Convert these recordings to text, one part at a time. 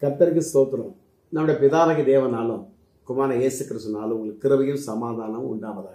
கர்த்தருக்கு ஸ்தோத்திரம் நம்முடைய பிதாவகி தேவனாலும் குமார இயேசு கிறிஸ்துனாலும் உங்களுக்கு கிருபையும் சமாதானமும் உண்டாவதாக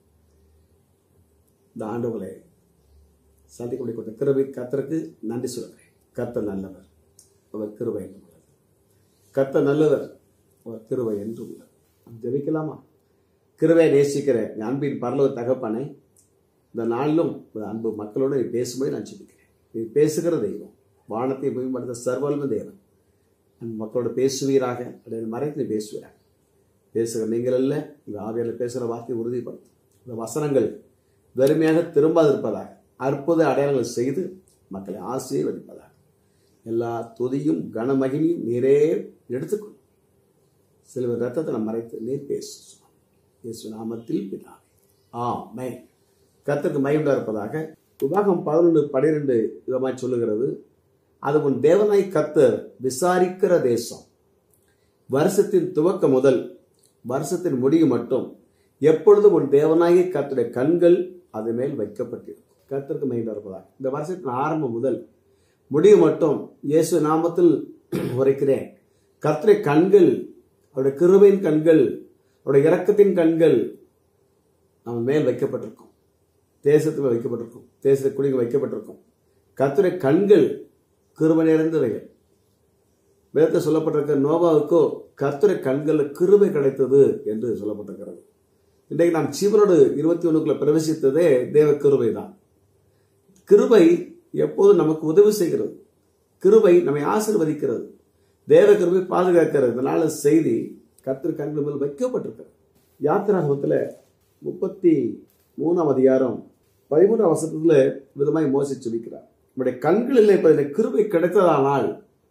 இந்த ஆண்டுகளை சந்திக்கக்கூடிய கொடுத்த கிருபை கர்த்தருக்கு நன்றி சொல்கிறேன் கர்த்தர் நல்லவர் அவர் கிருபை என்று உள்ளது கர்த்தர் நல்லவர் அவர் கிருபை என்று உள்ளது நாம் ஜெபிக்கலாமா கிருபை நேசிக்கிற என் அன்பின் பரலோக தகப்பனை இந்த நாளிலும் இந்த அன்பு மக்களோடு நீ பேசும்போது நான் ஜெபிக்கிறேன் நீ பேசுகிற தெய்வம் வானத்தை மேம்படுத்த சர்வல்ம தேவன் அன்பு மக்களோடு பேசுவீராக அல்லது மறைத்து நீ பேசுவீராக பேசுகிற நீங்கள் அல்ல இந்த ஆவியால் பேசுகிற வார்த்தையை உறுதிப்படுத்தும் இந்த வசனங்கள் வெறுமையாக திரும்பாதிருப்பதாக அற்புத அடையாளங்கள் செய்து மக்களை ஆசீர்வதிப்பதாக எல்லா துதியும் கனமகிமையும் நீரே எடுத்துக்கொள்ளும் சிலுவர் ரத்தத்தை நம்ம மறைத்து நீர் பேசு இயேசு நாமத்தில் பிதாவே ஆமே கர்த்தருக்கு மயமுண்டா இருப்பதாக உபாகம் பதினொன்று பனிரெண்டு விதமாய் சொல்லுகிறது அது உன் தேவனாய் கர்த்தர் விசாரிக்கிற தேசம் வருஷத்தின் துவக்கம் முதல் வருஷத்தின் முடிவு மட்டும் எப்பொழுதும் உன் தேவனாகிய கர்த்தருடைய கண்கள் அது மேல் வைக்கப்பட்டிருக்கும் கர்த்தருக்கு மயமுண்டா இருப்பதாக இந்த வருஷத்தின் ஆரம்பம் முதல் முடிவு மட்டும் இயேசு நாமத்தில் உரைக்கிறேன் கர்த்தருடைய கண்கள் அவருடைய கிருபையின் கண்கள் அவருடைய இரக்கத்தின் கண்கள் நம்ம மேல் வைக்கப்பட்டிருக்கும் தேசத்தில் வைக்கப்பட்டிருக்கும் தேச குடிகள் வைக்கப்பட்டிருக்கும் கர்த்தருடைய கண்கள் கிருபை நிறைந்தவைகள் வேதத்தில் சொல்லப்பட்டிருக்க நோவாவுக்கோ கர்த்தருடைய கண்களில் கிருபை கிடைத்தது என்று சொல்லப்பட்டிருக்கிறது இன்றைக்கு நாம் ஜீவனோடு இருபத்தி ஒண்ணுக்குள்ள பிரவேசித்ததே தேவ கிருபை தான் கிருபை எப்போதும் நமக்கு உதவி செய்கிறது கிருபை நம்மை ஆசீர்வதிக்கிறது தேவ கிருபை பாதுகாக்கிறது இதனால செய்தி கர்த்தர் கண்கள் மேல் வைக்கப்பட்டிருக்கிறது யாத்திராகமத்தில் முப்பத்தி மூணாம் அதிகாரம் பதிமூன்றாம் வசனத்துல விதமாய் மோசி சொல்லிக்கிறார் நம்முடைய கண்களில் இப்ப இந்த கிருபை கிடைத்ததானால்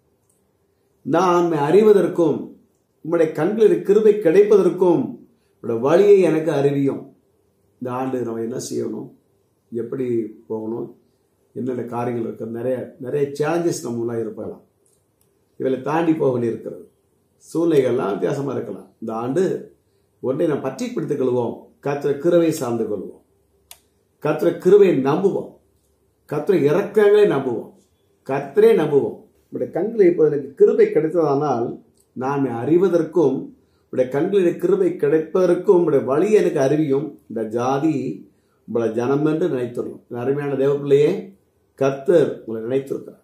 நான் உம்மை அறிவதற்கும் உம்முடைய கண்களில் கிருபை கிடைப்பதற்கும் உடைய வழியை எனக்கு அறிவியும் இந்த ஆண்டு நம்ம என்ன செய்யணும் எப்படி போகணும் என்னென்ன காரியங்கள் இருக்கு நிறைய நிறைய சேலஞ்சஸ் நம்ம முன்னாடி இருக்கலாம் இவளை தாண்டி போக வேண்டியிருக்கிறது சூழ்நிலைகள்லாம் வித்தியாசமா இருக்கலாம் இந்த ஆண்டு ஒன்றை நாம் பற்றி பிடித்துக் கொள்வோம் கத்திர கிருவை சார்ந்து கொள்வோம் கத்திர கிருவை நம்புவோம் கத்திர இறக்கங்களை நம்புவோம் கத்திரே நம்புவோம் உடைய கண்களில் இப்போ எனக்கு கிருபை கிடைத்ததானால் நான் அறிவதற்கும் உடைய கண்களில் கிருபை கிடைப்பதற்கும் உடைய வழி எனக்கு அறிவியும் இந்த ஜாதி உங்களை ஜனம் என்று நினைத்துள்ளோம் இந்த அருமையான தேவ பிள்ளையே கர்த்தர் உங்களை நினைத்திருக்கிறார்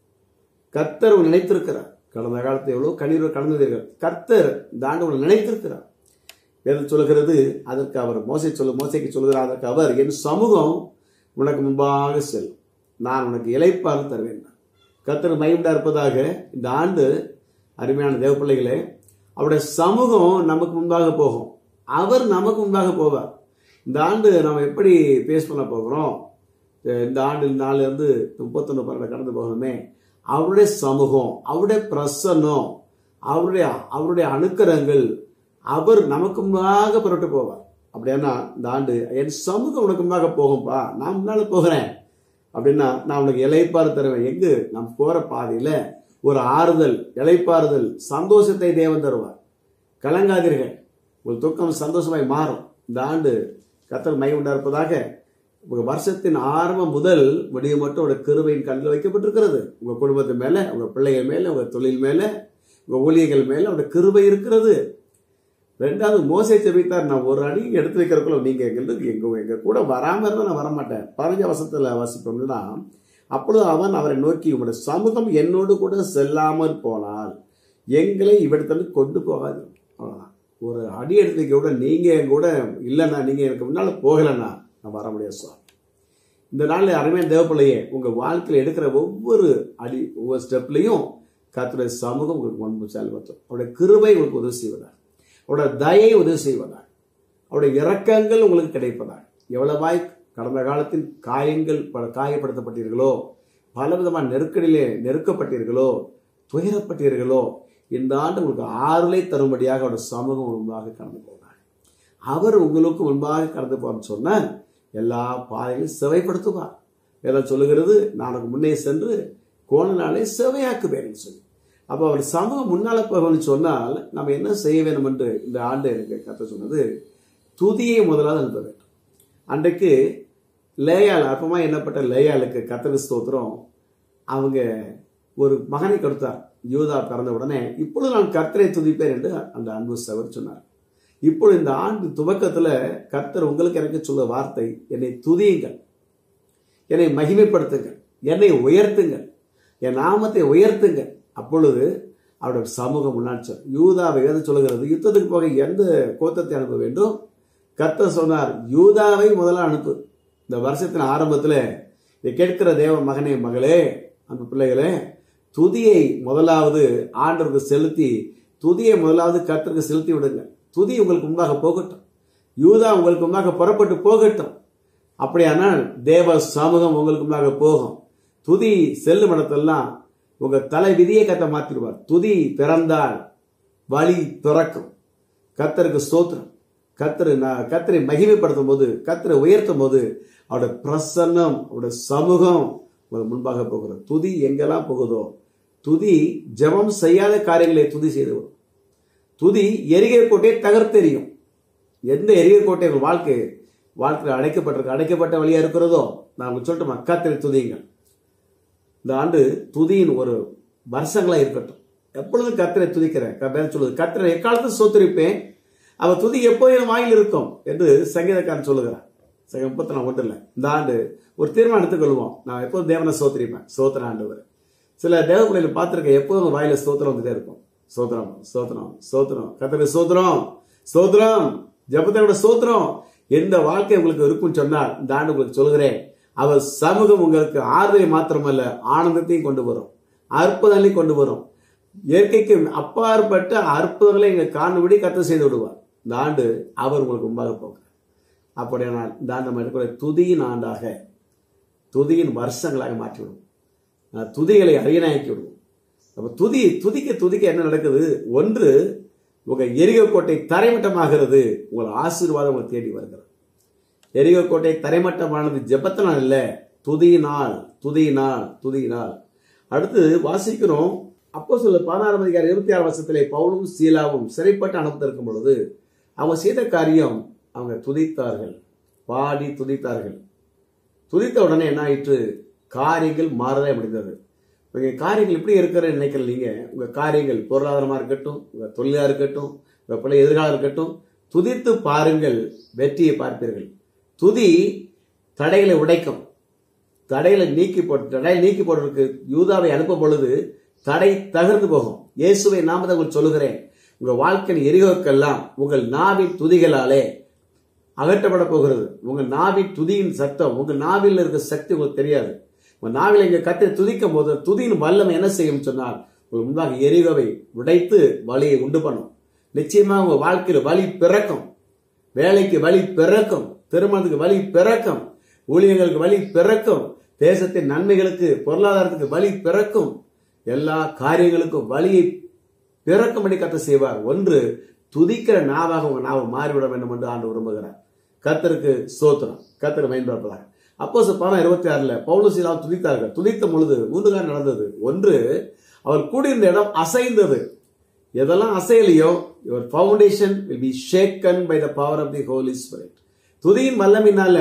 கர்த்தர் உங்களை நினைத்திருக்கிறார் கடந்த காலத்தில் எவ்வளோ கண்ணீர் கடந்ததீர்கள் கர்த்தர் இந்த ஆண்டு உங்களை நினைத்திருக்கிறார் வேதம் சொல்லுகிறது அதற்கு அவர் மோசை சொல்லு மோசைக்கு சொல்லுகிறார் அதற்கு அவர் என் சமூகம் உனக்கு முன்பாக செல்லும் நான் உனக்கு இலைப்பாக தருவேன் கர்த்தர் மயமுண்டா இருப்பதாக இந்த ஆண்டு அருமையான தேவ பிள்ளைகளே அவருடைய சமூகம் நமக்கு முன்பாக போகும் அவர் நமக்கு முன்பாக போவார் இந்த ஆண்டு நம்ம எப்படி பேஸ் பண்ண போகிறோம் இந்த ஆண்டு நாள்ல இருந்து முப்பத்தொன்னு பன்னெண்டு கடந்து போகணுமே அவருடைய சமூகம் அவருடைய பிரசன்னம் அவருடைய அவருடைய அணுக்கரங்கள் அவர் நமக்கு முன்பாக புரட்டு போவார் அப்படின்னா இந்த ஆண்டு என் சமூகம் உனக்கு முன்பாக போகும்பா நான் முன்னால போகிறேன் அப்படின்னா நான் உனக்கு இலைப்பாறு தருவேன் எங்கு நாம் போற பாதையில ஒரு ஆறுதல் இலைப்பாறுதல் சந்தோஷத்தை தேவன் தருவார் கலங்காதீர்கள் உங்கள் துக்கம் சந்தோஷமாய் மாறும் இந்த ஆண்டு கத்தல் மை உண்டா இருப்பதாக உங்க வருஷத்தின் ஆரம்பம் முதல் முடிவு மட்டும் உங்க கிருபையின் கண்ணில் வைக்கப்பட்டிருக்கிறது உங்க குடும்பத்து மேல உங்க பிள்ளைகள் மேல உங்க தொழில் மேல உங்க ஊழியர்கள் மேல உங்க கிருபை இருக்கிறது ரெண்டாவது மோசை ஜெபித்தார் நான் ஒரு அடி எடுத்து வைக்கிறதுக்குள்ள நீங்க எங்களுக்கு எங்க எங்க கூட வராம இருந்தா நான் வரமாட்டேன் பதினஞ்சு வருஷத்துல வாசிப்போம்னா அப்பொழுது அவன் அவரை நோக்கி உங்களுடைய சமூகம் என்னோடு கூட செல்லாமல் போனால் எங்களை இவ்விடத்துல கொண்டு போகாது அவ்வளவுதான் ஒரு அடி எடுத்து வைக்க கூட நீங்க என் கூட இல்லைண்ணா நீங்க எனக்கு முன்னால போகலைண்ணா நான் வர முடியாது சுவாமி இந்த நாளில் அருமையான தேவப்பிள்ளையே உங்க வாழ்க்கையில் எடுக்கிற ஒவ்வொரு அடி ஒவ்வொரு ஸ்டெப்லையும் கத்துடைய சமூகம் உங்களுக்கு முன்பு செயல்படுத்தும் அவருடைய கிருபை உங்களுக்கு உதவி செய்வதால் அவருடைய தயை உதவி செய்வதால் அவருடைய இரக்கங்கள் உங்களுக்கு கிடைப்பதால் எவ்வளவாய் கடந்த காலத்தில் காயங்கள் பல காயப்படுத்தப்பட்டீர்களோ பல விதமான நெருக்கடியிலே நெருக்கப்பட்டீர்களோ துயரப்பட்டீர்களோ இந்த ஆண்டு உங்களுக்கு ஆறுதலை தரும்படியாக அவருடைய சமூகம் முன்பாக கடந்து போனார் அவர் உங்களுக்கு முன்பாக கடந்து போன்னு சொன்னால் எல்லா பாதைகளையும் செவைப்படுத்துவார் வேதம் சொல்லுகிறது நான் உனக்கு முன்னே சென்று கோணனாலே செவையாக்குவேன் சொல்லி அப்போ அவர் சமூகம் முன்னால போகணும்னு சொன்னால் நம்ம என்ன செய்ய வேண்டும் என்று இந்த ஆண்டு எனக்கு கத்த சொன்னது துதியை முதலாவது அனுப்ப வேண்டும் அன்றைக்கு லேயால் அற்பமா எண்ணப்பட்ட லேயாளுக்கு கத்தரி ஸ்தோத்திரம் அவங்க ஒரு மகனை கொடுத்தார் யூதா பிறந்த உடனே இப்பொழுது நான் கர்த்தரை துதிப்பேன் என்று அந்த அன்பு சவர் சொன்னார் இப்பொழுது இந்த ஆண்டு துவக்கத்துல கர்த்தர் உங்களுக்கு எனக்கு சொல்ல வார்த்தை என்னை துதியுங்கள் என்னை மகிமைப்படுத்துங்கள் என்னை உயர்த்துங்கள் என் நாமத்தை உயர்த்துங்கள் அப்பொழுது அவருடைய சமூகம் முன்னாடி யூதா வேத சொல்லுகிறது யுத்தத்துக்கு போக எந்த கோத்தத்தை அனுப்ப வேண்டும் கர்த்தர் சொன்னார் யூதாவை முதல்ல அனுப்பு இந்த வருஷத்தின் ஆரம்பத்தில் இதை கேட்கிற தேவ மகனே மகளே அந்த பிள்ளைகளே துதியை முதலாவது ஆண்டவருக்கு செலுத்தி துதியை முதலாவது கர்த்தருக்கு செலுத்தி விடுங்க துதி உங்களுக்கு முன்பாக போகட்டும் யூதா உங்களுக்கு முன்பாக புறப்பட்டு போகட்டும் அப்படியானால் தேவ சமூகம் உங்களுக்கு முன்பாக போகும் துதி செல்லும் இடத்தெல்லாம் உங்க தலை விதியை கத்த மாத்திடுவார் துதி பிறந்தால் வழி பிறக்கும் கத்தருக்கு ஸ்தோத்திரம் கத்தரு கத்தரை மகிமைப்படுத்தும் போது கத்தரை உயர்த்தும் போது அவருடைய பிரசன்னம் அவருடைய சமூகம் உங்களுக்கு முன்பாக போகிறது துதி எங்கெல்லாம் போகுதோ துதி ஜெபம் செய்யாத காரியங்களை துதி செய்து வரும் துதி எரிகை கோட்டையை தகர்த்தெறியும் எந்த எரிகை கோட்டை உங்கள் வாழ்க்கை வாழ்க்கையில் அடைக்கப்பட்டிருக்கு அடைக்கப்பட்ட வழியா இருக்கிறதோ நான் உங்களுக்கு சொல்லட்டுமா கத்தரை துதியுங்கள் இந்த ஆண்டு துதியின் ஒரு வருஷங்களா இருக்கட்டும் எப்பொழுதும் கத்தரை துதிக்கிறேன் வேதம் சொல்லுது கத்தரை எக்காலத்தும் சோத்தரிப்பேன் அவன் துதி எப்போதும் வாயில் இருக்கும் என்று சங்கீதக்காரன் சொல்லுகிறான் சங்க முப்பத்தி நான் ஒன்றும் இல்லை இந்த ஆண்டு ஒரு தீர்மானம் எடுத்துக்கொள்வோம் நான் எப்போதும் தேவனை சோத்திரிப்பேன் சோத்திர ஆண்டவர் சில தேவ பிள்ளைகள் பார்த்துருக்கேன் எப்போதும் வாயில ஸ்தோத்திரம் வந்துட்டே இருக்கும் சோத்திரம் சோத்திரம் சோத்திரம் கத்தரை சோத்திரம் சோத்திரம் ஜபத்தோட சோத்திரம் எந்த வாழ்க்கை உங்களுக்கு இருக்கும்னு சொன்னால் இந்த ஆண்டு உங்களுக்கு சொல்கிறேன் அவர் சமூகம் உங்களுக்கு ஆறுதலை மாத்திரமல்ல ஆனந்தத்தையும் கொண்டு வரும் அற்புதங்களையும் கொண்டு வரும் இயற்கைக்கு அப்பாற்பட்ட அற்புதங்களை இங்க காணும்படி கத்த செய்து விடுவார் இந்த ஆண்டு அவர் உங்களுக்கு முன்பாக போகிறார் அப்படியானால் இந்த ஆண்டு நம்ம எடுக்கிற துதியின் ஆண்டாக துதியின் வருஷங்களாக மாற்றிவிடும் துதிகளை அரியணாக்கி விடுவோம் அப்ப துதி துதிக்க துதிக்க என்ன நடக்குது ஒன்று உங்க எரிகக்கோட்டை தரைமட்டமாகிறது உங்கள் ஆசீர்வாதம் உங்களை தேடி வருகிறது எரிகக்கோட்டை தரைமட்டமானது ஜெபத்தினால் இல்ல துதியினால் துதியினால் துதியினால் அடுத்து வாசிக்கிறோம் அப்போ சொல்ல பதினாறாம் அதிகாரம் இருபத்தி ஆறு வருஷத்திலே பவுலும் சீலாவும் சிறைப்பட்டு அனுப்பித்திருக்கும் பொழுது அவங்க செய்த காரியம் அவங்க துதித்தார்கள் பாடி துதித்தார்கள் துதித்த உடனே என்ன ஆயிற்று காரியங்கள் மாறவே முடிந்தது உங்க காரியங்கள் எப்படி இருக்கிறன்னு நினைக்கிற நீங்க உங்க காரியங்கள் பொருளாதாரமா இருக்கட்டும் உங்க தொழிலா இருக்கட்டும் உங்க பிள்ளை எதிர்காலம் இருக்கட்டும் துதித்து பாருங்கள் வெற்றியை பார்ப்பீர்கள் துதி தடைகளை உடைக்கும் தடைகளை நீக்கி போட்டு தடையை நீக்கி போடுறதுக்கு யூதாவை அனுப்பும் பொழுது தடை தகர்ந்து போகும் இயேசுவை நாம உங்களுக்கு சொல்லுகிறேன் உங்க வாழ்க்கையின் எரிகோக்கெல்லாம் உங்கள் நாவின் துதிகளாலே அகற்றப்பட போகிறது உங்க நாவின் துதியின் சத்தம் உங்க நாவில் இருக்க சக்தி உங்களுக்கு தெரியாது உங்க நாவில் இங்க கத்தை துதிக்கும் போது துதியின் வல்லமை என்ன செய்யும் சொன்னால் உங்களுக்கு முன்பாக எரிகோவை உடைத்து வழியை உண்டு பண்ணும் நிச்சயமா உங்க வாழ்க்கையில வழி பிறக்கும் வேலைக்கு வழி பிறக்கும் திருமணத்துக்கு வழி பிறக்கும் ஊழியர்களுக்கு வழி பிறக்கும் தேசத்தின் நன்மைகளுக்கு பொருளாதாரத்துக்கு வழி பிறக்கும் எல்லா காரியங்களுக்கும் வழியை பிறக்கும்படி கத்த செய்வார் ஒன்று துதிக்கிற நாவாக உங்க நாவை மாறிவிட வேண்டும் என்று ஆண்டு விரும்புகிறார் கத்தருக்கு சோத்திரம் கத்தர் பயன்படுத்துவார் அப்போ பணம் இருபத்தி ஆறுல பவுலசீலால் துதித்தார்கள் துதித்த பொழுது மூன்று காரம் நடந்தது ஒன்று அவர் கூடியிருந்த இடம் அசைந்தது எதெல்லாம் அசையலையோ your foundation will be shaken by the power of the holy spirit துதியின் வல்லமினால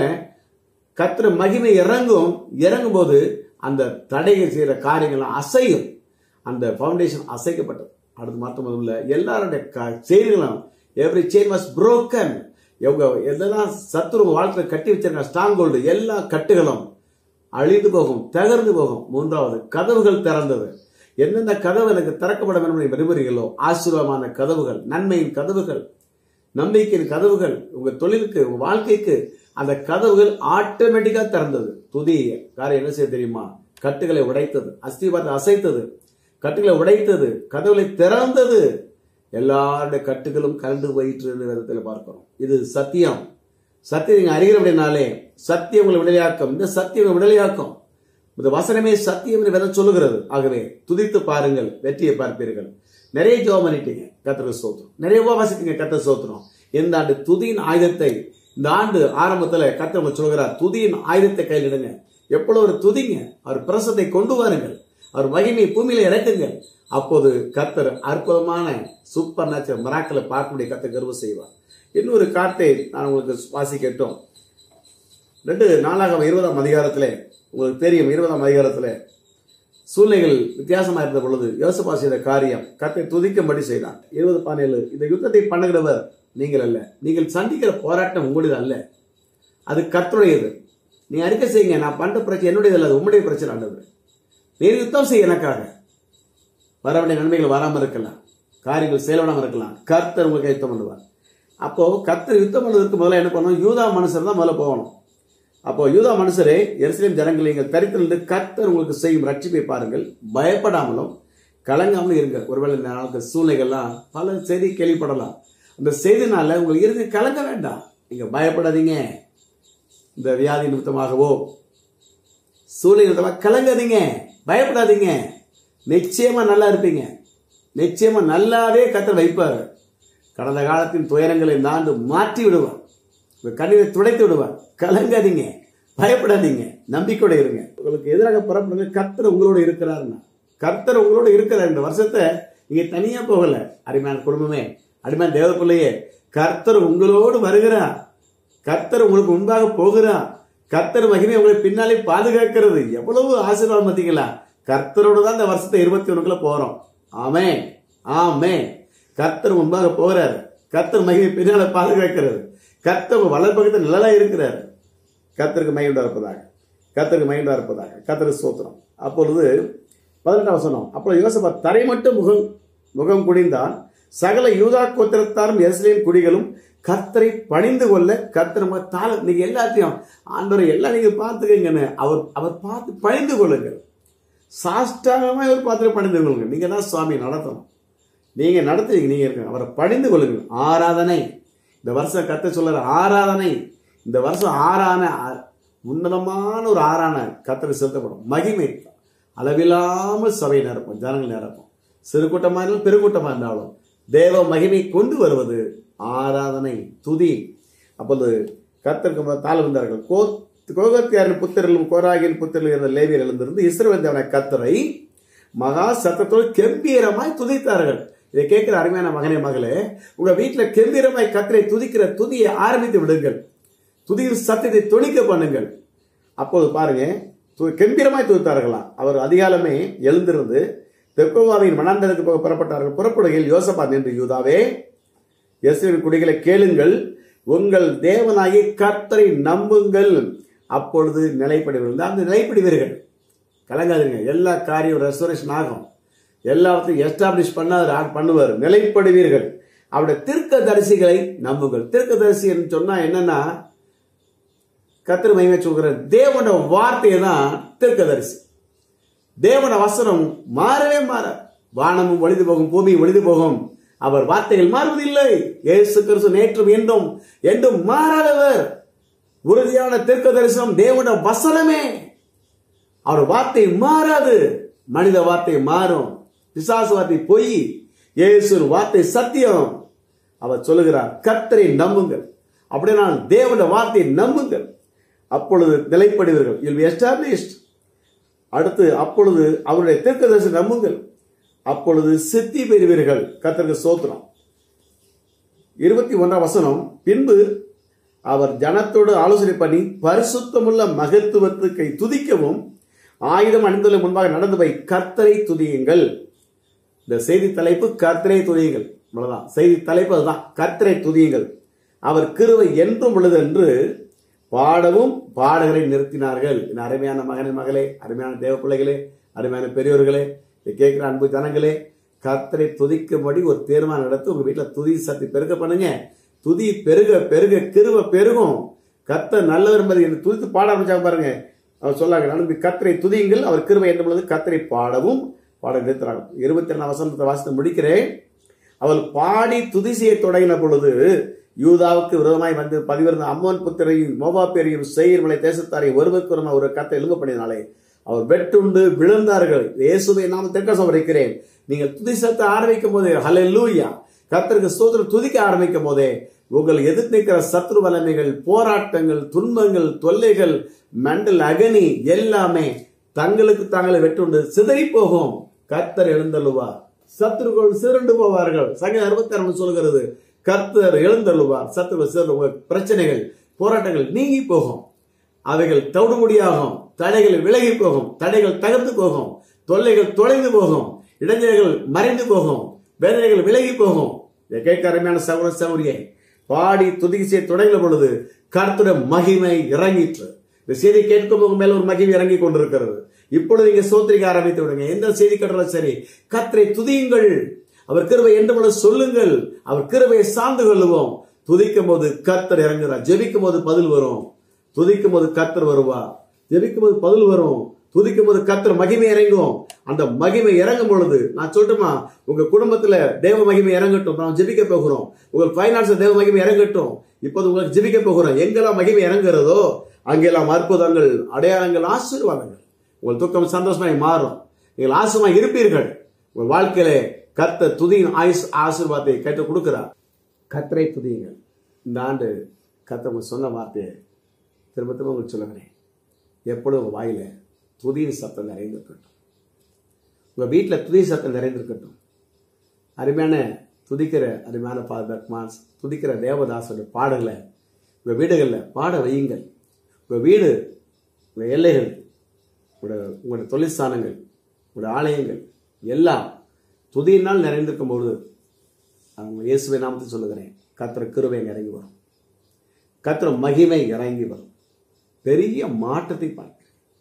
கத்திர மகிமை இறங்கும் இறங்கும் போது அந்த தடைகள் செய்யற காரியங்கள் அசையும் அந்த ஃபவுண்டேஷன் அசைக்கப்பட்டது அடுத்து மட்டும் இல்ல எல்லாருடைய செயல்களும் எவ்ரி செயின் வாஸ் புரோக்கன் இவங்க எதெல்லாம் சத்துரு வாழ்க்கையில கட்டி வச்சிருக்க ஸ்ட்ராங் ஹோல்டு எல்லா கட்டுகளும் அழிந்து போகும் தகர்ந்து போகும் மூன்றாவது கதவுகள் திறந்தது எந்தெந்த கதவு எனக்கு திறக்கப்பட வேண்டும் விரும்புகிறீர்களோ ஆசீர்வாதமான கதவுகள் நன்மையின் கதவுகள் நம்பிக்கையின் கதவுகள் உங்க தொழிலுக்கு உங்க வாழ்க்கைக்கு அந்த கதவுகள் ஆட்டோமேட்டிக்கா திறந்தது துதி காரியம் என்ன செய்ய தெரியுமா கட்டுகளை உடைத்தது அஸ்திபாரத்தை அசைத்தது கட்டுகளை உடைத்தது கதவுகளை திறந்தது எல்லாருடைய கட்டுகளும் கலந்து போயிற்று விதத்தில் பார்க்கிறோம் இது சத்தியம் சத்தியம் நீங்க அறிகிற அப்படின்னாலே சத்தியம் உங்களை விடுதலையாக்கும் இந்த சத்தியம் உங்களை விடுதலையாக்கும் இந்த வசனமே சத்தியம் என்று வேதம் சொல்லுகிறது ஆகவே துதித்து பாருங்கள் வெற்றியை பார்ப்பீர்கள் நிறைய ஜோம் பண்ணிட்டீங்க கத்திர சோத்திரம் நிறைய உபவாசித்தீங்க கத்திர சோத்திரம் இந்த ஆண்டு துதியின் ஆயுதத்தை இந்த ஆண்டு ஆரம்பத்துல கத்திர சொல்கிறார் துதியின் ஆயுதத்தை கையில் இடுங்க எப்பொழுது ஒரு துதிங்க அவர் பிரசத்தை கொண்டு வாருங்கள் அவர் மகிமை பூமியில இறக்குங்கள் அப்போது கத்தர் அற்புதமான சூப்பர் நேச்சர் மராக்களை பார்க்கக்கூடிய கத்தர் கர்வம் செய்வார் இன்னொரு கார்த்தை நான் உங்களுக்கு வாசிக்கட்டும் ரெண்டு நாளாக இருபதாம் அதிகாரத்திலே உங்களுக்கு தெரியும் இருபதாம் அதிகாரத்துல சூழ்நிலைகள் வித்தியாசமா இருந்த பொழுது யோசபா செய்த காரியம் கத்தை துதிக்கும்படி செய்தான் இருபது பதினேழு இந்த யுத்தத்தை பண்ணுகிறவர் நீங்கள் அல்ல நீங்கள் சந்திக்கிற போராட்டம் உங்களுடையது அல்ல அது கர்த்தருடையது நீ அறிக்கை செய்யுங்க நான் பண்ற பிரச்சனை என்னுடையது அல்ல அது உம்முடைய பிரச்சனை ஆண்டவர் நீர் யுத்தம் செய்ய எனக்காக வர வேண்டிய நன்மைகள் வராமல் இருக்கலாம் காரியங்கள் செயல்படாமல் இருக்கலாம் கர்த்தர் உங்களுக்கு யுத்தம் பண்ணுவார் அப்போ கர்த்தர் யுத்தம் பண்ணுவதற்கு முதல்ல என்ன பண்ணணும் யூதா மனுஷர் தான் முதல்ல போகணும் அப்போ யூதா மனுஷரே எருசலேம் ஜனங்களை நீங்கள் தரித்திருந்து கர்த்தர் உங்களுக்கு செய்யும் ரட்சிப்பை பாருங்கள் பயப்படாமலும் கலங்காமலும் இருங்க ஒருவேளை இந்த நாளுக்கு சூழ்நிலைகள்லாம் பல செய்தி கேள்விப்படலாம் அந்த செய்தினால உங்களுக்கு இருந்து கலங்க வேண்டாம் நீங்க பயப்படாதீங்க இந்த வியாதி நிமித்தமாகவோ சூழ்நிலை நிமித்தமாக கலங்காதீங்க பயப்படாதீங்க நிச்சயமா நல்லா இருப்பீங்க நிச்சயமா நல்லாவே கத்த வைப்பார் கடந்த காலத்தின் துயரங்களை நாண்டு மாற்றி விடுவார் உங்க கண்ணீரை துடைத்து விடுவார் கலங்காதீங்க பயப்படாதீங்க நம்பிக்கையோட இருங்க உங்களுக்கு எதிராக புறப்படுங்க கர்த்தர் உங்களோட இருக்கிறாருன்னா கர்த்தர் உங்களோட இருக்கிறார் இந்த வருஷத்தை நீங்க தனியா போகல அருமையான குடும்பமே அருமையான தேவ பிள்ளையே கர்த்தர் உங்களோடு வருகிறார் கர்த்தர் உங்களுக்கு முன்பாக போகிறார் கர்த்தர் மகிமை உங்களை பின்னாலே பாதுகாக்கிறது எவ்வளவு ஆசீர்வாதம் பார்த்தீங்களா கர்த்தரோட தான் இந்த வருஷத்தை இருபத்தி ஒண்ணுக்குள்ள போறோம் ஆமே ஆமே கர்த்தர் முன்பாக போகிறார் கர்த்தர் மகிமை பின்னால பாதுகாக்கிறது கர்த்தர் உங்க வலப்பக்கத்தில் நிழலா இருக்கிறார் கர்த்தருக்கு மகிழ்ந்தா இருப்பதாக கர்த்தருக்கு மகிழ்ந்தா இருப்பதாக கர்த்தருக்கு சோத்திரம் அப்பொழுது பதினெட்டாம் வசனம் அப்போ யோசபா தரை மட்டும் முகம் முகம் குடிந்தான் சகல யூதா கோத்திரத்தாரும் எஸ்லேம் குடிகளும் கர்த்தரை பணிந்து கொள்ள கர்த்தர் நம்ம தாழ நீங்க எல்லாத்தையும் ஆண்டவரை எல்லாம் நீங்க பார்த்துக்கங்கன்னு அவர் அவர் பார்த்து பணிந்து கொள்ளுங்கள் சாஷ்டாகமா இவர் பார்த்து பணிந்து கொள்ளுங்க நீங்க தான் சுவாமி நடத்தணும் நீங்க நடத்துவீங்க நீங்க இருக்க அவரை பணிந்து கொள்ளுங்கள் ஆராதனை இந்த வருஷம் கத்த சொல்ற ஆராதனை இந்த வருஷம் ஆறான ஆ- உன்னதமான ஒரு ஆறான கத்தரை செலுத்தப்படும் மகிமை அளவில்லாமல் சபை நிரப்பும் ஜனங்கள் நிரப்பும் சிறு கூட்டமா இருந்தாலும் பெருக்கூட்டமா இருந்தாலும் தேவ மகிமை கொண்டு வருவது ஆராதனை துதி அப்போது கர்த்தருக்கு தாழ வந்தார்கள் கோ கோகத்தியாரின் புத்திரர்களும் கோராகியின் புத்திரர்கள் இருந்த லேவியர் எழுந்திருந்து இஸ்ரவேல் தேவனை கர்த்தரை மகா சத்தத்தோடு கம்பீரமாய் துதித்தார்கள் இதை கேட்கிற அருமையான மகனே மகளே உங்க வீட்டுல கம்பீரமாய் கர்த்தரை துதிக்கிற துதியை ஆரம்பித்து விடுங்கள் துதியின் சத்தத்தை தொனிக்க பண்ணுங்கள் அப்போது பாருங்க து- கம்பீரமாய் துதித்தார்களாம் அவர் அதிகாலமே எழுந்திருந்து தெற்கோவாவின் மணாந்தருக்கு போக புறப்பட்டார்கள் புறப்படுகையில் யோசபா நின்று யூதாவே இயேசுவின் குடிகளை கேளுங்கள் உங்கள் தேவனாகி கர்த்தரை நம்புங்கள் அப்பொழுது நிலைப்படுவீர்கள் அந்த நிலைப்படுவீர்கள் கலங்காதீங்க எல்லா காரியம் ரெஸ்டோரேஷன் ஆகும் எல்லாத்தையும் எஸ்டாப்ளிஷ் பண்ணார் பண்ணுவார் நிலைப்படுவீர்கள் அவருடைய தீர்க்க தரிசிகளை நம்புங்கள் தீர்க்க தரிசி சொன்னா என்னன்னா கத்திர மகிமை சொல்கிற தேவனோட வார்த்தையை தான் தீர்க்கதரிசி தேவன வசனம் மாறவே மாற வானமும் ஒளிந்து போகும் பூமியும் ஒளிந்து போகும் அவர் வார்த்தைகள் மாறுவதில்லை இயேசு கிறிஸ்து நேற்றும் என்றும் என்றும் மாறாதவர் உறுதியான தீர்க்க தரிசனம் தேவனோட வசனமே அவர் வார்த்தை மாறாது மனித வார்த்தை மாறும் பிசாசு வார்த்தை பொய் இயேசு வார்த்தை சத்தியம் அவர் சொல்லுகிறார் கர்த்தரை நம்புங்கள் அப்படியே நான் தேவன வார்த்தையை நம்புங்கள் அப்பொழுது நிலைப்படுவீர்கள் இல் பி எஸ்டாப்ளிஷ்ட் அடுத்து அப்பொழுது அவருடைய தீர்க்கதரிசி நம்புங்கள் அப்பொழுது சித்தி பெறுவீர்கள் கர்த்தருக்கு சோத்திரம் இருபத்தி ஒன்றாம் வசனம் பின்பு அவர் ஜனத்தோடு ஆலோசனை பண்ணி பரிசுத்தமுள்ள மகத்துவத்துக்கை துதிக்கவும் ஆயுதம் அணிந்துள்ள முன்பாக நடந்து போய் கர்த்தரை துதியுங்கள் இந்த செய்தி தலைப்பு கர்த்தரை துதியுங்கள் அவ்வளவுதான் செய்தி தலைப்பு அதுதான் கர்த்தரை துதியுங்கள் அவர் கிருவை என்றும் உள்ளது என்று பாடவும் பாடகரை நிறுத்தினார்கள் இந்த அருமையான மகனே மகளே அருமையான தேவ பிள்ளைகளே அருமையான பெரியோர்களே இதை கேட்கிற அன்பு ஜனங்களே கர்த்தரை துதிக்கும்படி ஒரு தீர்மானம் எடுத்து உங்க வீட்டுல துதி சக்தி பெருக பண்ணுங்க துதி பெருக பெருக கிருவ பெருகும் கர்த்தர் நல்லவர் என்பதை என்று துதித்து பாட ஆரம்பிச்சாங்க பாருங்க அவர் சொல்லாங்க நம்பி கர்த்தரை துதியுங்கள் அவர் கிருவை என்று பொழுது கர்த்தரை பாடவும் பாட நிறுத்துறாங்க இருபத்தி ரெண்டாம் வசனத்தை வாசித்து முடிக்கிறேன் அவள் பாடி துதி செய்ய தொடங்கின பொழுது யூதாவுக்கு விரோதமாய் வந்து பதிவிருந்த அம்மோன் புத்திரையும் மோபாப்பேரையும் செயர் மலை தேசத்தாரையும் ஒருவருக்கு ஒருவர் ஒரு கத்தை எழும்ப பண்ணினாலே அவர் வெட்டுண்டு விழுந்தார்கள் இயேசுவை நாம் தெற்க சொல்லிருக்கிறேன் நீங்கள் துதி சத்த ஆரம்பிக்கும் போதே ஹalleluya கர்த்தருக்கு ஸ்தோத்திரம் துதிக்க ஆரம்பிக்கும் போதே உங்கள் எதிர்த்து நிற்கிற சத்ரு வல்லமைகள் போராட்டங்கள் துன்பங்கள் தொல்லைகள் மெண்டல் அகனி எல்லாமே தங்களுக்கு தாங்களே வெட்டுண்டு சிதறி போகும் கர்த்தர் எழுந்தள்ளுவார் சத்துருக்கள் சிரண்டு போவார்கள் சங்க அறுபத்தி சொல்கிறது கர்த்தர் எழுந்தள்ளுவார் சத்துருக்கள் சிறந்து உங்க பிரச்சனைகள் போராட்டங்கள் நீங்கி போகும் அவைகள் தவிடுமுடியாகும் தடைகள் விலகி போகும் தடைகள் தகர்ந்து போகும் தொல்லைகள் தொலைந்து போகும் இடைஞ்சல்கள் மறைந்து போகும் வேதனைகள் விலகி போகும் இதை கேட்க அருமையான சகோதர சௌரியை பாடி துதிக்கு செய்ய தொடங்கின பொழுது கர்த்தருடைய மகிமை இறங்கிற்று இந்த செய்தி கேட்கும் போது மேல ஒரு மகிமை இறங்கி கொண்டிருக்கிறது இப்பொழுது நீங்க சோத்திரிக்க ஆரம்பித்து விடுங்க எந்த செய்தி கேட்டாலும் சரி கர்த்தரை துதியுங்கள் அவர் கிருபை என்று பொழுது சொல்லுங்கள் அவர் கிருபையை சார்ந்து கொள்ளுவோம் துதிக்கும் போது கர்த்தர் இறங்குறார் ஜெபிக்கும் போது பதில் வரும் துதிக்கும் போது கர்த்தர் வருவா ஜெபிக்கும் போது பதில் வரும் துதிக்கும் போது கர்த்தர் மகிமை இறங்கும் அந்த மகிமை இறங்கும் பொழுது நான் சொல்லட்டுமா உங்க குடும்பத்துல தேவ மகிமை இறங்கட்டும் நாம் ஜெபிக்க போகிறோம் உங்கள் பைனான்ஸ் தேவ மகிமை இறங்கட்டும் இப்போது உங்களுக்கு ஜெபிக்க போகிறோம் எங்கெல்லாம் மகிமை இறங்குறதோ அங்கெல்லாம் அற்புதங்கள் அடையாளங்கள் ஆசீர்வாதங்கள் உங்கள் துக்கம் சந்தோஷமாய் மாறும் நீங்கள் ஆசமாய் இருப்பீர்கள் உங்கள் வாழ்க்கையிலே கர்த்த துதியின் ஆயுஸ் ஆசீர்வாதத்தை கற்றுக் கொடுக்கிறார் கத்தரை துதியுங்கள் இந்த ஆண்டு கத்தவங்க சொன்ன வார்த்தையை திரும்ப திரும்ப உங்களுக்கு சொல்லுகிறேன் எப்பொழுதும் உங்கள் வாயில துதியின் சத்தம் நிறைந்திருக்கட்டும் உங்கள் வீட்டில் துதி சத்தம் நிறைந்திருக்கட்டும் அருமையான துதிக்கிற அருமையான பாதமான் துதிக்கிற தேவதாசோட பாடலை உங்கள் வீடுகளில் பாட வையுங்கள் உங்கள் வீடு உங்கள் எல்லைகள் உங்களோட உங்களோட தொழிற்சானங்கள் உங்களோட ஆலயங்கள் எல்லாம் துதியினால் நிறைந்திருக்கும் பொழுது அவங்க இயேசுவை நாமத்தை சொல்லுகிறேன் கத்திர கிருபை இறங்கி வரும் கத்திர மகிமை இறங்கி வரும் பெரிய மாற்றத்தை பார்க்கிறேன்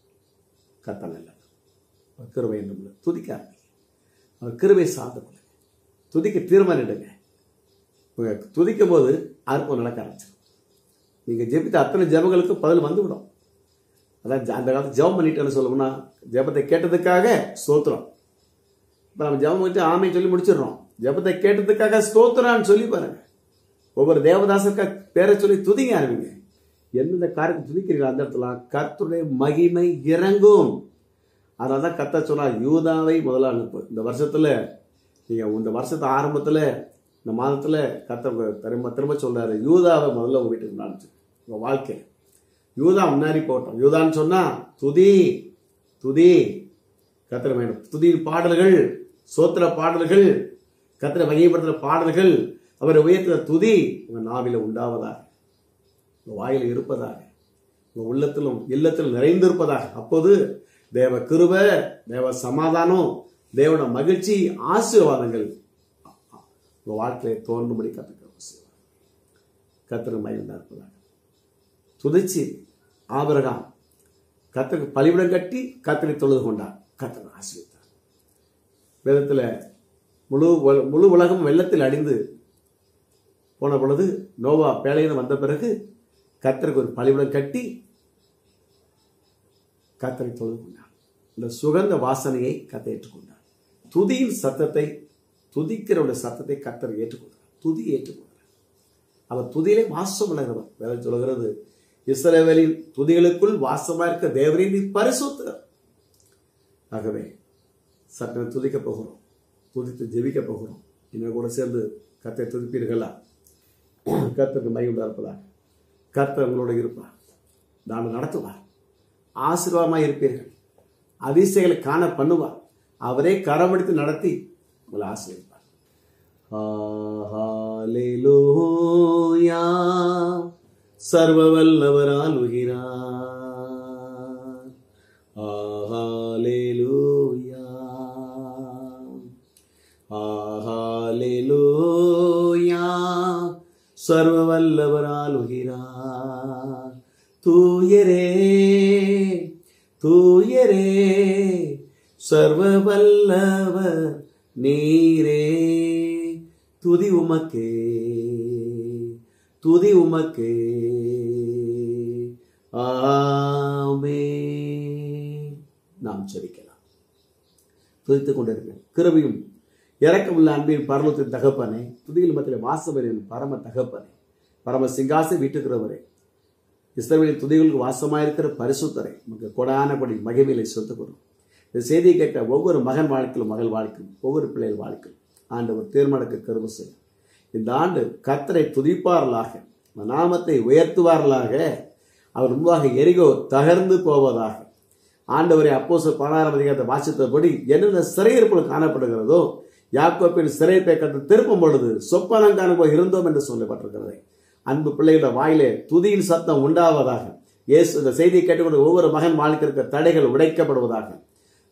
கத்த நல்லது அவர் கிருபை என்று துதிக்க ஆரம்பிங்க அவர் கிருபை சார்ந்து கொள்ளுங்க துதிக்க தீர்மானிடுங்க உங்க துதிக்கும் போது அற்புதம் நடக்க ஆரம்பிச்சிடும் நீங்க ஜெபித்த அத்தனை ஜெபங்களுக்கு பதில் வந்துவிடும் அதான் ஜ- அந்த காலத்து ஜெபம் பண்ணிட்டேன்னு சொல்லணும்னா ஜெபத்தை கேட்டதுக்காக ஸ்தோத்திரம் இப்போ நம்ம ஜெபம் வச்சு ஆமை சொல்லி முடிச்சிடுறோம் ஜெபத்தை கேட்டதுக்காக ஸ்தோத்திரான்னு சொல்லி பாருங்க ஒவ்வொரு தேவதாசருக்கா பேரை சொல்லி துதிங்க ஆரம்பிங்க எந்தெந்த காரியத்தை துதிக்கிறீங்களோ அந்த இடத்துல கர்த்தருடைய மகிமை இறங்கும் அதனால தான் கத்த சொன்னார் யூதாவை முதல்ல அனுப்பு இந்த வருஷத்துல நீங்க இந்த வருஷத்து ஆரம்பத்துல இந்த மாதத்துல கத்த திரும்ப திரும்ப சொல்றாரு யூதாவை முதல்ல உங்க வீட்டுக்கு அனுப்பிச்சு உங்க வாழ்க்கை யூதா முன்னாடி போட்டோம் யூதான்னு சொன்னா துதி துதி கத்திர வேண்டும் துதியின் பாடல்கள் சோத்திர பாடல்கள் கத்திர மகிமைப்படுத்துற பாடல்கள் அவரை உயர்த்துற துதி உங்க நாவில உண்டாவதாக உங்க வாயில இருப்பதாக உங்க உள்ளத்திலும் இல்லத்திலும் நிறைந்திருப்பதாக அப்போது தேவ கிருப தேவ சமாதானம் தேவன மகிழ்ச்சி ஆசீர்வாதங்கள் உங்க வாழ்க்கையில தோன்றும்படி கத்துக்க கத்திர மகிழ்ந்தா இருப்பதாக துதிச்சு ஆபிரகாம் கத்தருக்கு பலிபிடம் கட்டி கத்தரை தொழுது கொண்டார் கத்தர் ஆசிரித்தார் வேதத்தில் முழு உல- முழு உலகம் வெள்ளத்தில் அடிந்து போன பொழுது நோவா பேழையின வந்த பிறகு கத்தருக்கு ஒரு பலிபிடம் கட்டி கத்தரை தொழுது கொண்டார் இந்த சுகந்த வாசனையை கத்த ஏற்றுக்கொண்டார் துதியின் சத்தத்தை துதிக்கிறவருடைய சத்தத்தை கத்தர் ஏற்றுக்கொண்டார் துதி ஏற்றுக்கொண்டார் அவர் துதியிலே வாசம் விளங்குறவர் வேலை சொல்கிறது இஸ்ரவேலின் துதிகளுக்குள் வாசமா இருக்க தேவரே நீ பரிசுத்தர் ஆகவே சற்று துதிக்க போகிறோம் துதித்து ஜெபிக்க போகிறோம் இன்னும் கூட சேர்ந்து கத்தை துதிப்பீர்களா கர்த்தருக்கு மகிழ்ந்தா இருப்பதா கர்த்தர் உங்களோட இருப்பார் நான் நடத்துவார் ஆசீர்வாதமாக இருப்பீர்கள் அதிசயங்களை காண பண்ணுவார் அவரே கரமடித்து நடத்தி உங்களை ஆசீர்வார் ஹalleluya சர்வ வல்லவர் ஆளுகிறார் ஹalleluya ஹalleluya சர்வ வல்லவர் ஆளுகிறார் தூயரே தூயரே சர்வ வல்லவர் நீரே துதி உமக்கே துதி உமக்கே ஆமே நாம் ஜெபிக்கலாம் துதித்துக் கொண்டிருக்கிறேன் கிருபையும் இறக்கமுள்ள அன்பின் பரலத்தின் தகப்பனே துதியில் மத்தியில் வாசவரின் பரம தகப்பனே பரம சிங்காசை வீட்டுக்கிறவரே இஸ்ரவேலின் துதிகளுக்கு வாசமாயிருக்கிற பரிசுத்தரை நமக்கு கொடான கொடி மகிமையிலை சொத்துக்கணும் இந்த செய்தியை கேட்ட ஒவ்வொரு மகன் வாழ்க்கையிலும் மகள் வாழ்க்கையும் ஒவ்வொரு பிள்ளைகள் வாழ்க்கையும் ஆண்டவர் தீர்மானக்கு கருவு செய்யும் இந்த ஆண்டு கத்தரை துதிப்பார்களாக நாமத்தை உயர்த்துவார்களாக அவர் முன்பாக எரிகோ தகர்ந்து போவதாக ஆண்டவரை அப்போஸ் பதினாறாம் அதிகாரத்தை வாசித்தபடி என்னென்ன சிறையிருப்புகள் காணப்படுகிறதோ யாக்கோப்பின் சிறைப்பை கட்டு திருப்பும் பொழுது சொப்பனங்கான போய் இருந்தோம் என்று சொல்லப்பட்டிருக்கிறது அன்பு பிள்ளைகளோட வாயிலே துதியின் சத்தம் உண்டாவதாக இயேசு இந்த செய்தியை கேட்டுக்கொண்டு ஒவ்வொரு மகன் வாழ்க்கை இருக்கிற தடைகள் உடைக்கப்படுவதாக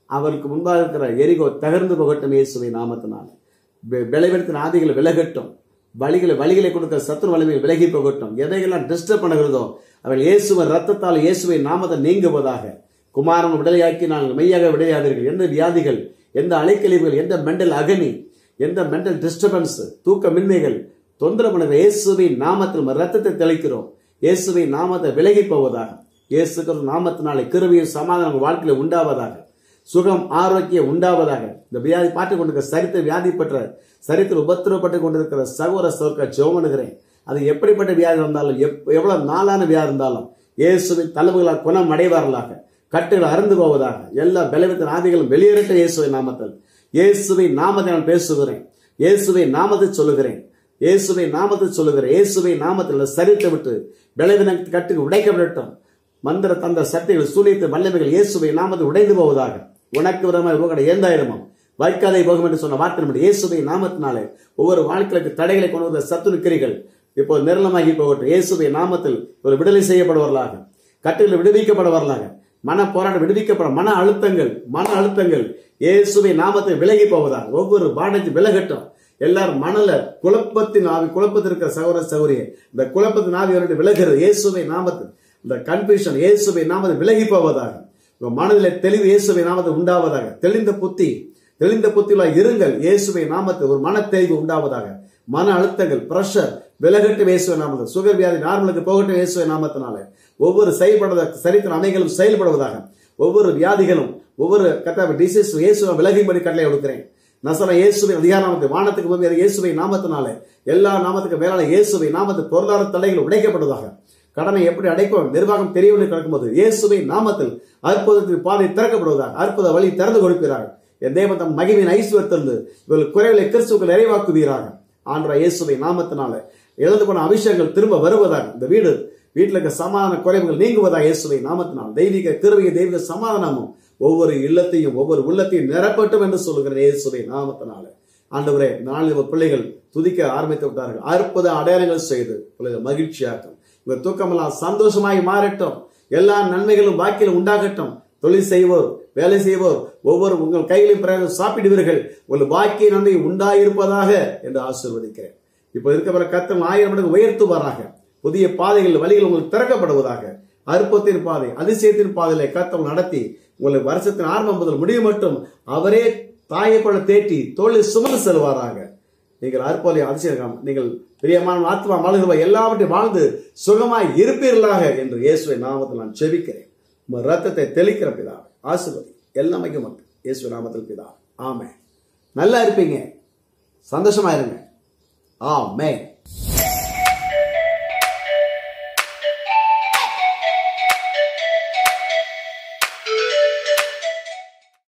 அவருக்கு முன்பாக இருக்கிற எரிகோ தகர்ந்து போகட்டும் இயேசுவை நாமத்தினால வெ- விளைவெடுத்தின ஆதிகளை விலகட்டும் வழிகளை வழிகளை கொடுக்கிற சத்துரு வலிமைகள் விலகி போகட்டும் எதையெல்லாம் டிஸ்டர்ப் பண்ணுகிறதோ அவள் இயேசுவின் ரத்தத்தால் இயேசுவை நாமத்தை நீங்குவதாக குமாரன் விடுதலையாக்கி நாங்கள் மெய்யாக விடையாதீர்கள் எந்த வியாதிகள் எந்த அலைக்கழிவுகள் எந்த மெண்டல் அகனி எந்த மெண்டல் டிஸ்டர்பன்ஸ் தூக்கமின்மைகள் தொந்தரவு பண்ணுகிற இயேசுவின் நாமத்தில் உமது ரத்தத்தை தெளிக்கிறோம் இயேசுவின் நாமத்தை விலகி போவதாக இயேசு கிறிஸ்து நாமத்தினாலே கிருபையும் சமாதானம் உங்கள் வாழ்க்கையில உண்டாவதாக சுகம் ஆரோக்கியம் உண்டாவதாக இந்த வியாதி பார்த்துக் கொண்டிருக்கிற சரித்திர வியாதி பெற்ற சரித்திர உபத்திரப்பட்டு கொண்டிருக்கிற சகோதர சோர்க்க ஜெபமனுகிறேன் அது எப்படிப்பட்ட வியாதி இருந்தாலும் எப்- எவ்வளவு நாளான வியாதி இருந்தாலும் இயேசுவின் தலைமைகளால் குணம் அடைவார்களாக கட்டுகள் அறந்து போவதாக எல்லா பலவீனத்தின் ஆதிகளும் வெளியேறட்ட இயேசுவின் நாமத்தில் இயேசுவின் நாமத்தை நான் பேசுகிறேன் இயேசுவின் நாமத்தை சொல்லுகிறேன் இயேசுவை நாமத்தை சொல்லுகிறேன் இயேசுவை நாமத்தில் சரித்து விட்டு பலவீன கட்டுகள் உடைக்கப்படட்டும் மந்திர தந்த சக்திகள் சூழியத்து வல்லமைகள் இயேசுவை நாமத்தில் உடைந்து போவதாக உனக்கு விதமாக போகட ஏந்தாயிரமோ வைக்காதை போகும் என்று சொன்ன வார்த்தை நம்முடைய இயேசுவை நாமத்தினாலே ஒவ்வொரு வாழ்க்கைக்கு தடைகளை கொண்டு வந்த சத்துரு கிரிகள் இப்போ நிரளமாகி போகட்டும் இயேசுவை நாமத்தில் ஒரு விடுதலை செய்யப்படுவர்களாக கட்டுகள் விடுவிக்கப்படுவார்களாக மன போராட்டம் விடுவிக்கப்பட மன அழுத்தங்கள் மன அழுத்தங்கள் இயேசுவை நாமத்தை விலகி போவதாக ஒவ்வொரு பாடஞ்சு விலகட்டும் எல்லாரும் மணல குழப்பத்தின் ஆவி குழப்பத்தில் இருக்கிற சகோதர சௌரிய இந்த குழப்பத்தின் ஆவி அவருடைய விலகிறது இயேசுவை நாமத்தில் இந்த கன்ஃபியூஷன் இயேசுவை நாமத்தில் விலகி போவதாக உங்க மனதில் தெளிவு இயேசுவை நாமத்தில் உண்டாவதாக தெளிந்த புத்தி தெளிந்த புத்தியுள்ள இருங்கள் இயேசுவை நாமத்தில் ஒரு மன தெளிவு உண்டாவதாக மன அழுத்தங்கள் பிரஷர் விலகட்டும் இயேசுவை நாமத்தில் சுகர் வியாதி நார்மலுக்கு போகட்டும் இயேசுவை நாமத்தினால ஒவ்வொரு செயல்படுவத சரித்திர அமைகளும் செயல்படுவதாக ஒவ்வொரு வியாதிகளும் ஒவ்வொரு கத்த டிசீஸ் இயேசுவை விலகும்படி கட்டளை கொடுக்கிறேன் நசர இயேசுவின் அதிகாரத்தை வானத்துக்கு முன்பு இயேசுவை நாமத்தினாலே எல்லா நாமத்துக்கு மேலான இயேசுவை நாமத்து பொருளாதார தடைகள் உடைக்கப்படுவதாக கடனை எப்படி அடைக்கும் நிர்வாகம் தெரியவில்லை கிடக்கும்போது இயேசுவை நாமத்தில் அற்புதத்தின் பாதை திறக்கப்படுவதாக அற்புத வழி திறந்து கொடுப்பீராக என் தேவன் தம் மகிமையின் ஐஸ்வரத்திலிருந்து இவர்கள் குறைகளை கிறிஸ்துக்கள் நிறைவாக்குவீராக ஆண்டவர இயேசுவை நாமத்தினால இழந்து போன அபிஷேகங்கள் திரும்ப வருவதாக இந்த வீடு வீட்டில் இருக்க சமாதான குறைவுகள் நீங்குவதாக இயேசுவை நாமத்தினால் தெய்வீக கிருவிக தெய்வீக சமாதானமும் ஒவ்வொரு இல்லத்தையும் ஒவ்வொரு உள்ளத்தையும் நிரப்பட்டும் என்று சொல்லுகிற இயேசுவை நாமத்தினால ஆண்டவரே நாளில் உங்கள் பிள்ளைகள் துதிக்க ஆரம்பித்து விட்டார்கள் அற்புத அடையாளங்கள் செய்து பிள்ளைகள் மகிழ்ச்சியாக்கும் இவர் தூக்கமெல்லாம் சந்தோஷமாய் மாறட்டும் எல்லா நன்மைகளும் பாக்கியிலும் உண்டாகட்டும் தொழில் செய்வோர் வேலை செய்வோர் ஒவ்வொரு உங்கள் கைகளையும் பிறகு சாப்பிடுவீர்கள் உங்கள் பாக்கிய நன்மை உண்டாயிருப்பதாக என்று ஆசீர்வதிக்கிறேன் இப்போ இருக்கிற கத்தம் ஆயிரம் மடங்கு உயர்த்துவாராக புதிய பாதைகள் வழிகள் உங்களுக்கு திறக்கப்படுவதாக அற்பத்தின் பாதை அதிசயத்தின் பாதையில கத்தம் நடத்தி உங்களுக்கு வருஷத்தின் ஆரம்பம் முதல் முடிவு மட்டும் அவரே தாயப்பட தேற்றி தோளில் சுமந்து செல்வாராக நீங்கள் அற்போதை அதிசயம் நீங்கள் பிரியமான ஆத்மா வாழ்கிற எல்லாவற்றையும் வாழ்ந்து சுகமாய் இருப்பீர்களாக என்று இயேசுவை நாமத்தில் நான் செபிக்கிறேன் உங்கள் ரத்தத்தை தெளிக்கிற பிதாவை ஆசிர்வதி எல்லாமைக்கும் மட்டும் இயேசுவை நாமத்தில் பிதா ஆமே நல்லா இருப்பீங்க சந்தோஷமா இருங்க ஆமே